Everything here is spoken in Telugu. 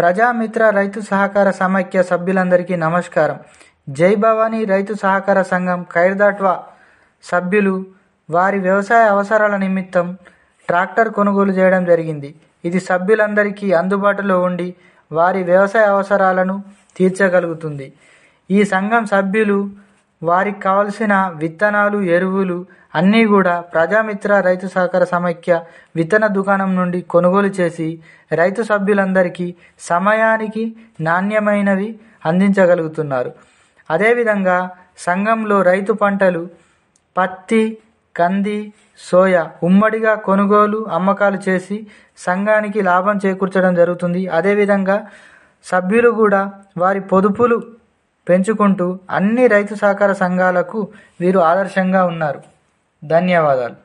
ప్రజామిత్ర రైతు సహకార సమైక్య సభ్యులందరికీ నమస్కారం జై భవానీ రైతు సహకార సంఘం ఖైర్దాట్వా సభ్యులు వారి వ్యవసాయ అవసరాల నిమిత్తం ట్రాక్టర్ కొనుగోలు చేయడం జరిగింది ఇది సభ్యులందరికీ అందుబాటులో ఉండి వారి వ్యవసాయ అవసరాలను తీర్చగలుగుతుంది ఈ సంఘం సభ్యులు వారికి కావలసిన విత్తనాలు ఎరువులు అన్నీ కూడా ప్రజామిత్ర రైతు సహకార సమైక్య విత్తన దుకాణం నుండి కొనుగోలు చేసి రైతు సభ్యులందరికీ సమయానికి నాణ్యమైనవి అందించగలుగుతున్నారు అదేవిధంగా సంఘంలో రైతు పంటలు పత్తి కంది సోయా ఉమ్మడిగా కొనుగోలు అమ్మకాలు చేసి సంఘానికి లాభం చేకూర్చడం జరుగుతుంది అదేవిధంగా సభ్యులు కూడా వారి పొదుపులు పెంచుకుంటూ అన్ని రైతు సహకార సంఘాలకు వీరు ఆదర్శంగా ఉన్నారు ధన్యవాదాలు